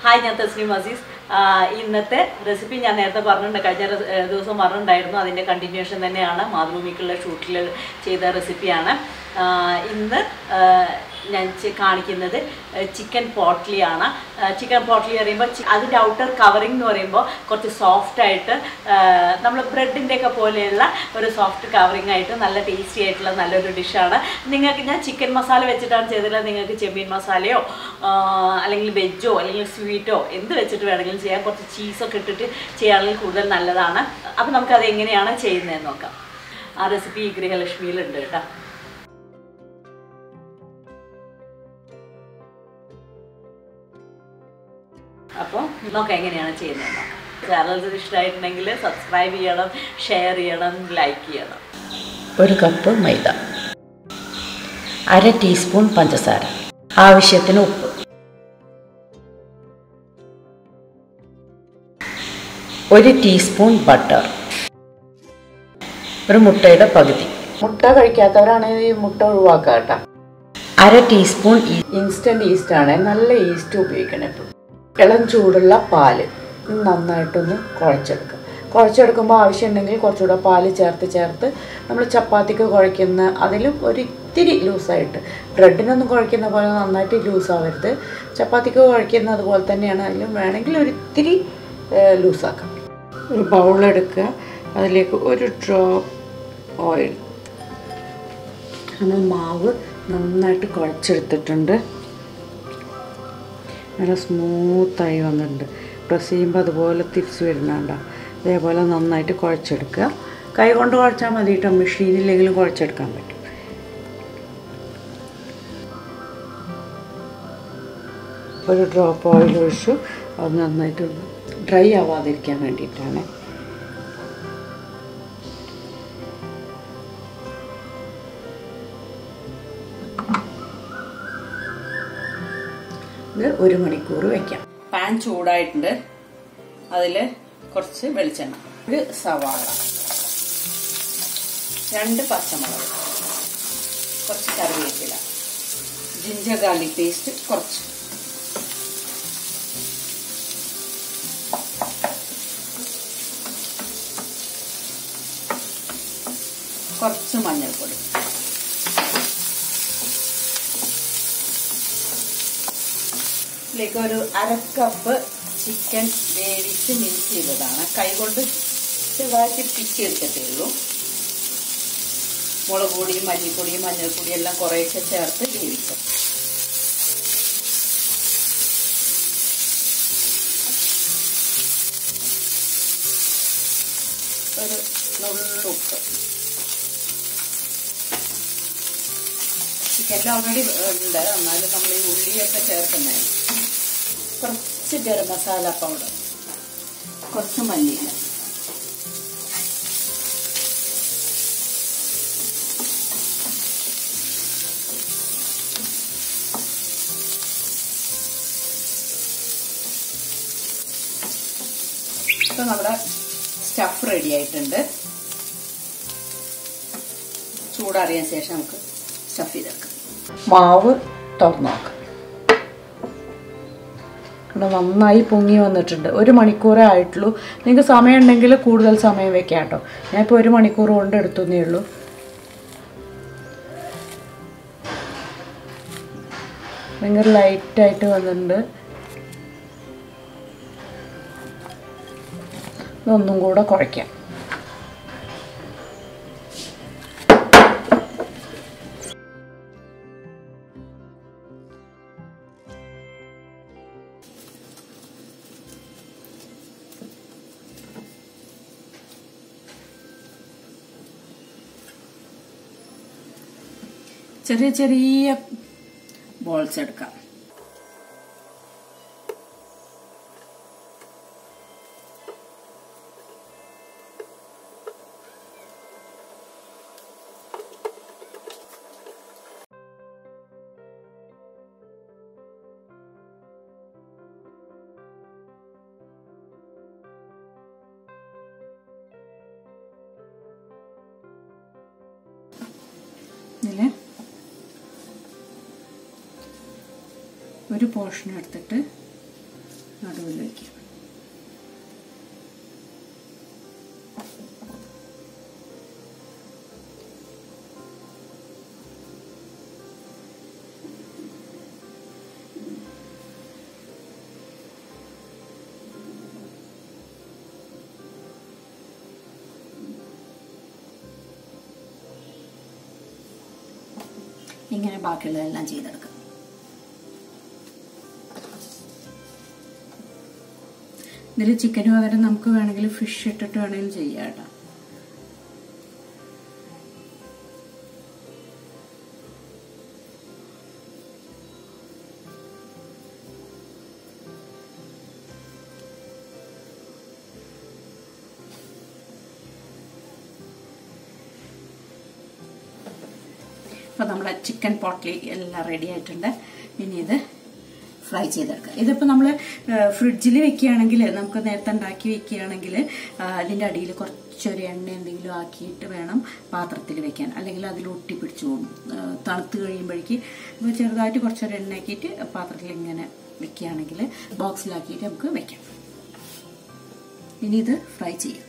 hi ഞാൻ തസ്ലീം അസീസ് ആ, ഇന്നത്തെ റെസിപ്പി ഞാൻ നേരത്തെ പറഞ്ഞിട്ടുണ്ട് കഴിഞ്ഞ റെ- ഏ, ദിവസം പറഞ്ഞിട്ടുണ്ടായിരുന്നു അതിൻ്റെ കണ്ടിന്യൂഷൻ തന്നെയാണ് മാതൃഭൂമിക്കുള്ള ഷൂട്ടിൽ ചെയ്ത റെസിപ്പിയാണ് ആ, ഇന്ന് ആ, ഞാൻ ചി- കാണിക്കുന്നത് ചിക്കൻ പോട്ട്ലിയാണ് ചിക്കൻ പോട്ട്ലി പറയുമ്പോൾ ചി- അതിൻ്റെ ഔട്ടർ കവറിംഗ് എന്ന് പറയുമ്പോൾ കുറച്ച് സോഫ്റ്റ് ആയിട്ട് നമ്മൾ ബ്രെഡിൻ്റെ ഒക്കെ പോലെയുള്ള ഒരു സോഫ്റ്റ് കവറിംഗ് ആയിട്ട് നല്ല ടേസ്റ്റി ആയിട്ടുള്ള നല്ലൊരു ഡിഷാണ് നിങ്ങൾക്ക് ഞാൻ ചിക്കൻ മസാല വെച്ചിട്ടാണ് ചെയ്തിട്ടുള്ളത് നിങ്ങൾക്ക് ചെമ്മീൻ മസാലയോ ആ, അല്ലെങ്കിൽ വെജോ അല്ലെങ്കിൽ സ്വീറ്റോ എന്ത് വെച്ചിട്ട് വേണമെങ്കിലും ചെയ്യാം കുറച്ച് ചീസൊക്കെ ഇട്ടിട്ട് ചെയ്യുകയാണെങ്കിൽ കൂടുതൽ നല്ലതാണ് അപ്പം നമുക്കത് എങ്ങനെയാണ് ചെയ്യുന്നതെന്ന് നോക്കാം ആ റെസിപ്പി ഗൃഹലക്ഷ്മിയിലുണ്ട് കേട്ടോ അപ്പോൾ നോക്കാം എങ്ങനെയാണ് ചെയ്യുന്നത് നോക്കാം ചാനൽസ് ഇഷ്ടമായിട്ടുണ്ടെങ്കിൽ സബ്സ്ക്രൈബ് ചെയ്യണം ഷെയർ ചെയ്യണം ലൈക്ക് ചെയ്യണം ഒരു കപ്പ് മൈദ അര ടീസ്പൂൺ പഞ്ചസാര ആവശ്യത്തിന് ഉപ്പ് ഒരു ടീസ്പൂൺ ബട്ടർ ഒരു മുട്ടയുടെ പകുതി മുട്ട കഴിക്കാത്തവരാണെങ്കിൽ ഈ മുട്ട ഒഴിവാക്കുക കേട്ടോ അര ടീസ്പൂൺ ഇൻസ്റ്റൻറ്റ് ഈസ്റ്റ് ആണ് നല്ല ഈസ്റ്റ് ഉപയോഗിക്കണം എപ്പോഴും ഇളം ചൂടുള്ള പാല് നന്നായിട്ടൊന്ന് കുഴച്ചെടുക്കുക കുഴച്ചെടുക്കുമ്പോൾ ആവശ്യമുണ്ടെങ്കിൽ കുറച്ചുകൂടെ പാല് ചേർത്ത് ചേർത്ത് നമ്മൾ ചപ്പാത്തിക്ക് കുഴയ്ക്കുന്ന അതിലും ഒരു ഇത്തിരി ലൂസായിട്ട് ബ്രെഡിനൊന്നും കുഴയ്ക്കുന്ന പോലെ നന്നായിട്ട് ലൂസാവരുത് ചപ്പാത്തിക്ക് കുഴയ്ക്കുന്ന അതുപോലെ തന്നെയാണ് അതിലും വേണമെങ്കിൽ ഒരു ഇത്തിരി ലൂസാക്കാം ഒരു ബൗളെടുക്കുക അതിലേക്ക് ഒരു ഡ്രോപ്പ് ഓയിൽ നമ്മൾ മാവ് നന്നായിട്ട് കുഴച്ചെടുത്തിട്ടുണ്ട് നല്ല സ്മൂത്തായി വന്നിട്ടുണ്ട് പ്രസ് ചെയ്യുമ്പോൾ അതുപോലെ തിരിച്ച് വരുന്നുണ്ട അതേപോലെ നന്നായിട്ട് കുഴച്ചെടുക്കുക കൈ കൊണ്ട് കുഴച്ചാൽ മതി കേട്ടോ മെഷീനില്ലെങ്കിലും കുഴച്ചെടുക്കാൻ പറ്റും ഒരു ഡ്രോപ്പ് ഓയിൽ ഒഴിച്ചു അത് നന്നായിട്ട് ഡ്രൈ ആവാതിരിക്കാൻ വേണ്ടിയിട്ടാണ് ഇത് ഒരു മണിക്കൂർ വെക്കാം പാൻ ചൂടായിട്ടുണ്ട് അതിൽ കുറച്ച് വെളിച്ചെണ്ണ ഒരു സവാള രണ്ട് പച്ചമുളക് കുറച്ച് കറിവേപ്പില ജിഞ്ചർ ഗാർലിക് പേസ്റ്റ് കുറച്ച് കുറച്ച് മഞ്ഞൾപ്പൊടി ഇതിലേക്ക് ഒരു അര കപ്പ് ചിക്കൻ വേവിച്ച് മിക്സ് ചെയ്തതാണ് കൈകൊണ്ട് ചെറുതായിട്ട് പിച്ചെടുക്കത്തേ ഉള്ളൂ മുളക് പൊടിയും മല്ലിപ്പൊടിയും മഞ്ഞൾപ്പൊടിയും എല്ലാം കുറേശ്ശെ ചേർത്ത് വേവിച്ചു ഒരു നുള്ളുപ്പ് ചിക്കനിൽ ഓൾറെഡി ഉണ്ട് എന്നാലും നമ്മൾ ഈ ഉള്ളിയൊക്കെ ചേർക്കുന്നതാണ് കുറച്ച് ഗരം മസാല പൗഡർ കുറച്ച് മല്ലിയില ഇപ്പൊ നമ്മുടെ സ്റ്റഫ് റെഡി ആയിട്ടുണ്ട് ചൂടാറിയ ശേഷം നമുക്ക് സ്റ്റഫ് ചെയ്തെടുക്കാം മാവ് തുറന്നു നോക്കാം ഇവിടെ നന്നായി പൊങ്ങി വന്നിട്ടുണ്ട് ഒരു മണിക്കൂറേ ആയിട്ടുള്ളൂ നിങ്ങൾക്ക് സമയം ഉണ്ടെങ്കിൽ കൂടുതൽ സമയം വെക്കാം കേട്ടോ ഞാനിപ്പോൾ ഒരു മണിക്കൂർ കൊണ്ട് എടുത്തുന്നേ ഉള്ളൂ ഭയങ്കര ലൈറ്റായിട്ട് വന്നിട്ടുണ്ട് ഇതൊന്നും കൂടെ കുഴയ്ക്കാം ചെറിയ ചെറിയ ബോൾസ് എടുക്കാം ഇതിൽ ഒരു പോർഷൻ എടുത്തിട്ട് നടുവിൽ വയ്ക്കുക ഇങ്ങനെ ബാക്കിയുള്ളതെല്ലാം ചെയ്തെടുക്കാം ഇതിൽ ചിക്കന് പകരം നമുക്ക് വേണമെങ്കിൽ ഫിഷ് ഇട്ടിട്ട് വേണമെങ്കിലും ചെയ്യാം കേട്ടോ അപ്പോൾ നമ്മുടെ ചിക്കൻ പോട്ട്ലി എല്ലാം റെഡി ആയിട്ടുണ്ട് ഇനി ഇത് ഫ്രൈ ചെയ്തെടുക്കാം ഇതിപ്പോൾ നമ്മൾ ഫ്രിഡ്ജിൽ വെക്കുകയാണെങ്കിൽ നമുക്ക് നേരത്തെ ഉണ്ടാക്കി വെക്കുകയാണെങ്കിൽ അതിൻ്റെ അടിയിൽ കുറച്ചൊരു എണ്ണ എന്തെങ്കിലും ആക്കിയിട്ട് വേണം പാത്രത്തിൽ വെക്കാൻ അല്ലെങ്കിൽ അതിൽ ഒട്ടിപ്പിടിച്ചു പോകും ആ, തണുത്ത് കഴിയുമ്പോഴേക്ക് ഇപ്പോൾ ചെറുതായിട്ട് കുറച്ചൊരു എണ്ണ ആക്കിയിട്ട് പാത്രത്തിൽ ഇങ്ങനെ വെക്കുകയാണെങ്കിൽ ബോക്സിലാക്കിയിട്ട് നമുക്ക് വെക്കാം ഇനി ഇത് ഫ്രൈ ചെയ്യാം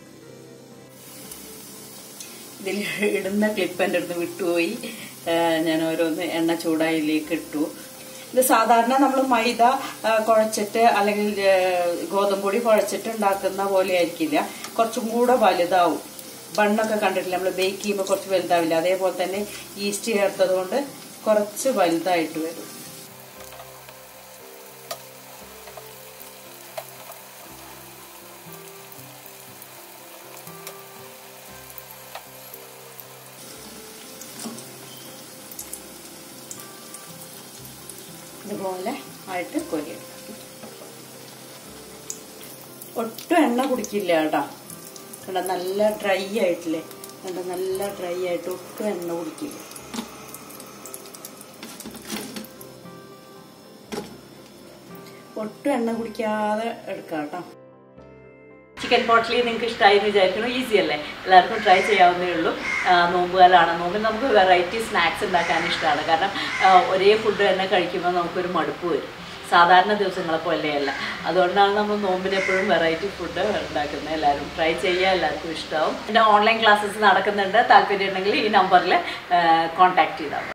ഇതിൽ ഇടുന്ന ക്ലിപ്പ് എൻ്റെ അടുത്ത് വിട്ടുപോയി ആ, ഞാൻ ഓരോന്ന് എണ്ണ ചൂടായിലേക്ക് ഇട്ടു ഇത് സാധാരണ നമ്മൾ മൈദ ആ, കുഴച്ചിട്ട് അല്ലെങ്കിൽ ആ, ഗോതമ്പ് പൊടി കുഴച്ചിട്ട് ഉണ്ടാക്കുന്ന പോലെ ആയിരിക്കില്ല കുറച്ചും കൂടെ വലുതാവും ബണ്ണൊക്കെ കണ്ടിട്ടില്ല നമ്മൾ ബേക്ക് ചെയ്യുമ്പോൾ കുറച്ച് വലുതാവില്ല അതേപോലെ തന്നെ ഈസ്റ്റ് ചേർത്തത് കൊണ്ട് കുറച്ച് വലുതായിട്ട് വരും ഇതുപോലെ ആയിട്ട് കോരിയെടുക്കാം ഒട്ടും എണ്ണ കുടിക്കില്ല കേട്ടോ കണ്ട നല്ല ഡ്രൈ ആയിട്ടില്ലേ കണ്ട നല്ല ഡ്രൈ ആയിട്ട് ഒട്ടും എണ്ണ കുടിക്കില്ല ഒട്ടും എണ്ണ കുടിക്കാതെ എടുക്കാം കേട്ടോ ചിക്കൻ പോട്ട്ലി നിങ്ങൾക്ക് ഇഷ്ടമായി എന്ന് വിചാരിക്കുന്നു ഈസി അല്ലേ എല്ലാവർക്കും ട്രൈ ചെയ്യാവുന്നേ ഉള്ളൂ ആ, നോമ്പുകാലാണ് നോമ്പിൽ നമുക്ക് വെറൈറ്റി സ്നാക്സ് ഉണ്ടാക്കാൻ ഇഷ്ടമാണ് കാരണം ആ, ഒരേ ഫുഡ് തന്നെ കഴിക്കുമ്പോൾ നമുക്കൊരു മടുപ്പ് വരും സാധാരണ ദിവസങ്ങളെ പോലെയല്ല അതുകൊണ്ടാണ് നമ്മൾ നോമ്പിന് എപ്പോഴും വെറൈറ്റി ഫുഡ് ഉണ്ടാക്കുന്നത് എല്ലാവരും ട്രൈ ചെയ്യുക എല്ലാവർക്കും ഇഷ്ടമാവും എൻ്റെ ഓൺലൈൻ ക്ലാസ്സസ് നടക്കുന്നുണ്ട് താല്പര്യം ഉണ്ടെങ്കിൽ ഈ നമ്പറിൽ കോൺടാക്ട് ചെയ്താൽ മതി